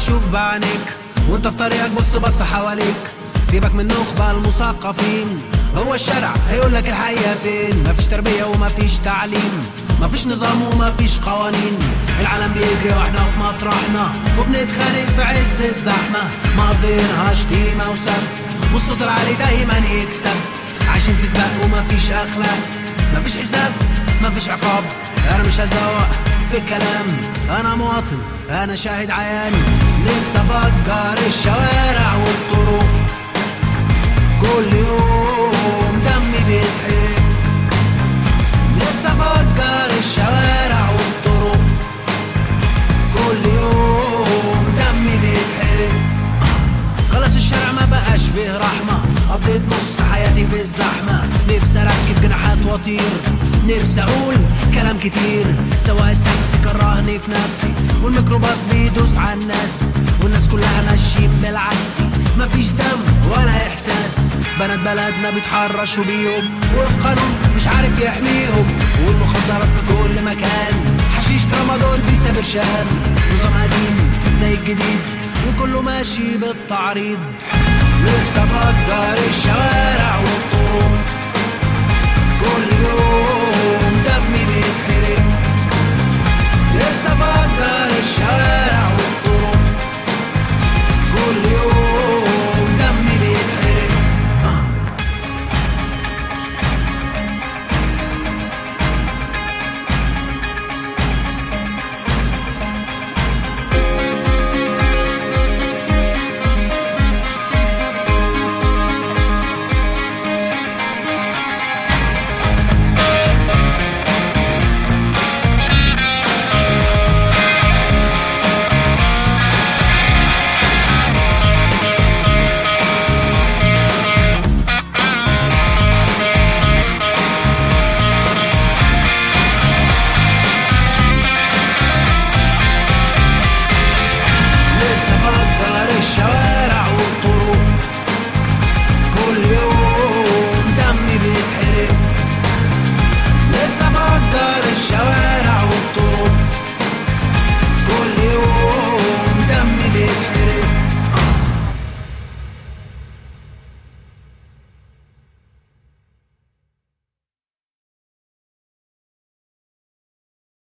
شوف بعينيك وانت في طريقك بص بص حواليك سيبك من نخبة المثقفين هو الشارع هيقول لك الحقيقة فين مفيش تربية ومفيش تعليم مفيش نظام ومفيش قوانين العالم بيجري واحنا في مطرحنا وبنتخانق في عز الزحمة مقضينها شتيمة وسب والصوت العالي دايما يكسب عايشين في سباق ومفيش اخلاق مفيش حساب مفيش عقاب انا مش هزوق في الكلام انا مواطن انا شاهد عيان نفسي افجر الشوارع والطرق كل يوم دمي بيتحرق نفسي افجر الشوارع والطرق كل يوم دمي بيتحرق خلاص الشارع ما بقاش فيه رحمة قضيت نص حياتي في الزحمة نفسي اركب جناحات واطير نفسي اقول كلام كتير سواق التاكسي كرهني في نفسي والميكروباص بيدوس على الناس والناس كلها ماشيين بالعكسي مفيش دم ولا احساس بنات بلدنا بيتحرشوا بيهم والقانون مش عارف يحميهم والمخدرات في كل مكان حشيش ترامادول بيسافر شام نظام قديم زي الجديد وكله ماشي بالتعريض نفسي افجر الشوارع والطرق كل يوم دمي بيتحرق نفسي افجر الشوارع والطرق كل يوم دمي بيتحرق نفسي افجر الشوارع